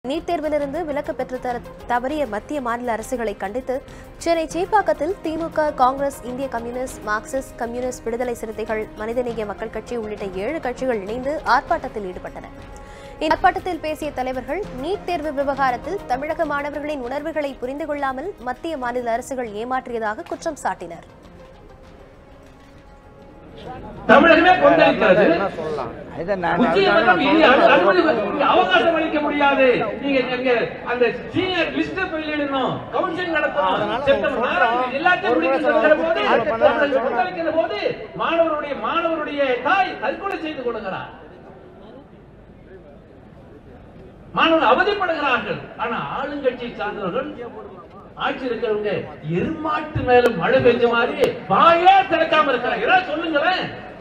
NEET தேர்விலிருந்து விலக்கு பெற்று தர தவறிய மத்திய மாநில அரசுகளை கண்டித்து சென்னை சேப்பாக்கத்தில் திமுக காங்கிரஸ் இந்திய கம்யூனிஸ்ட் மார்க்சிஸ்ட் கம்யூனிஸ்ட் விடுதலை சிறுத்தைகள் மனிதநேய மக்கள் கட்சி உள்ளிட்ட ஏழு கட்சிகள் இணைந்து ஆர்ப்பாட்டத்தில் ஈடுபட்டன இந்த ஆர்ப்பாட்டத்தில் பேசிய தலைவர்கள் நீட் தேர்வு விவகாரத்தில் தமிழக மாணவர்களின் உணர்வுகளை புரிந்து கொள்ளாமல் மத்திய மாநில அரசுகள் ஏமாற்றியதாக குற்றம் சாட்டினர் தமிழகமே கொந்தளிக்கிறது என்ன சொல்லலாம் இதை நான் உச்சநீதிமன்றம் இனி அதுக்காக அனுமதி இனி அவகாசம் அளிக்க முடியாது நீங்க நீங்க அந்த சீனியர் லிஸ்ட் வெளியிடணும் கவுன்சிலிங் நடத்தணும் அதனால செப்டம்பர் சொல்றோம். நாலாம் தேதி எல்லாத்தையும் முடிக்கிற போது அது பண்ணாம அவர்கள் கொந்தளிக்கிற போது மாணவருடைய மாணவருடைய தாய் தற்கொலை செய்து கொள்கிறார் மாணவர்கள் அவதிப்படுகிறார்கள் ஆனா ஆளுங்கட்சி சார்ந்தவர்கள் ஆட்சி இருக்கிறவங்க எருமாட்டு மேல மழை பெஞ்ச மாதிரி வாயே திறக்காம இருக்கிறாங்க ஏதாவது சொல்லுங்களேன்